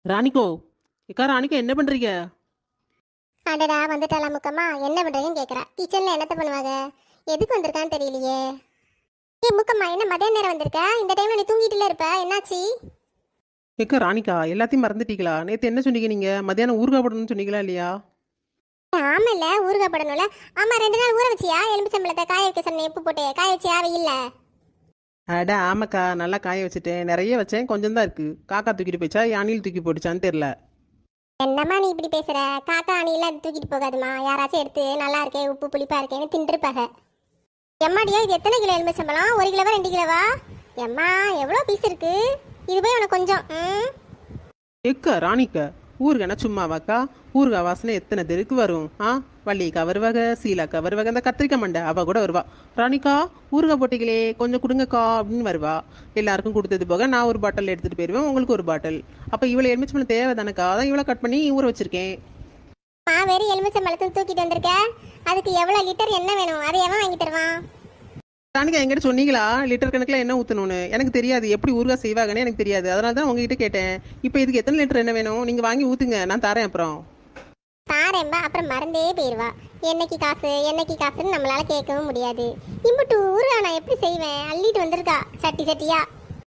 ராணிக்கோ ஏக்கா ராணிக்கோ என்ன பண்றீங்க அடடா வந்துட்டாளா முக்கம்மா என்ன பண்றீங்கன்னு கேக்குறா கிச்சன்ல என்னத்த பண்ணுவாங்க எதுக்கு வந்திருக்கான்னு தெரியலையே ஏ முக்கம்மா என்ன மதியான நேரம் வந்திருக்க இந்த டைம்ல நீ தூங்கிட்டுல இருப்ப என்னாச்சு ஏக்கா ராணிக்கா எல்லாத்தையும் மறந்துட்டீங்களா நேற்று என்ன சொன்னீங்க நீங்க மத்தியானம் ஊறுகாய் போடணும்னு சொன்னீங்களா இல்லையா ஆமால ஊறுகாய் போடணும்ல ஆமா ரெண்டு நாள் ஊற வச்சியா எலுமிச்சம்பழத்தை காய வைக்க சொன்னேன் உப்பு போட்டு காய வச்சியா வெயில்ல அட ஆமாக்கா நல்லா காய வச்சுட்டேன் நிறைய வச்சேன் கொஞ்சம் தான் இருக்கு காக்கா தூக்கிட்டு போயிச்சா அணில் தூக்கி போட்டுச்சான்னு தெரியல என்னம்மா நீ இப்படி பேசுற காக்கா அணில அது தூக்கிட்டு போகாதுமா யாராச்சும் எடுத்து நல்லா இருக்கே உப்பு புளிப்பா இருக்கேன்னு தின்றுப்பாங்க எம்மாடியா இது எத்தனை கிலோ எலுமிச்சம்பழம் ஒரு கிலோவா ரெண்டு கிலோவா எம்மா எவ்வளோ பீஸ் இருக்கு இது போய் உனக்கு கொஞ்சம் ம் ஏக்கா ராணிக்கா ஊறுகாய்னா சும்மாவாக்கா ஊறுகாய் வாசனை எத்தனை தெருக்கு வரும் ஆ வள்ளிக்கா வருவாங்க சீலாக்கா வருவாங்க அந்த கத்திரிக்காய் மண்டை அவ கூட வருவா ராணிக்கா ஊறுகாய் போட்டீங்களே கொஞ்சம் கொடுங்கக்கா அப்படின்னு வருவா எல்லாருக்கும் கொடுத்தது போக நான் ஒரு பாட்டில் எடுத்துட்டு போயிடுவேன் உங்களுக்கு ஒரு பாட்டில் அப்போ இவ்வளோ எலுமிச்சம்பழம் தேவை தானக்கா அதான் இவ்வளோ கட் பண்ணி ஊற வச்சிருக்கேன் மா வெறும் எலுமிச்சம்பழத்தை தூக்கிட்டு வந்திருக்க அதுக்கு எவ்வளோ லிட்டர் என்ன வேணும் அதை எவன் வாங்கி தருவான் ராணிக்கா என்கிட்ட சொன்னீங்களா லிட்டர் கணக்கில் என்ன ஊற்றணும்னு எனக்கு தெரியாது எப்படி ஊறுகாய் செய்வாங்கன்னு எனக்கு தெரியாது அதனால தான் உங்ககிட்ட கேட்டேன் இப்போ இதுக்கு எத்தனை லிட்டர் என்ன வேணும் நீங்கள் வாங்கி ஊற்றுங்க நான் தரேன் அப்புறம் தாரேன்பா அப்புறம் மறந்தே போயிடுவா என்னைக்கு காசு என்னைக்கு காசுன்னு நம்மளால கேட்கவும் முடியாது இம்புட்டு ஊறுகாய் நான் எப்படி செய்வேன் அள்ளிட்டு வந்திருக்கா சட்டி சட்டியா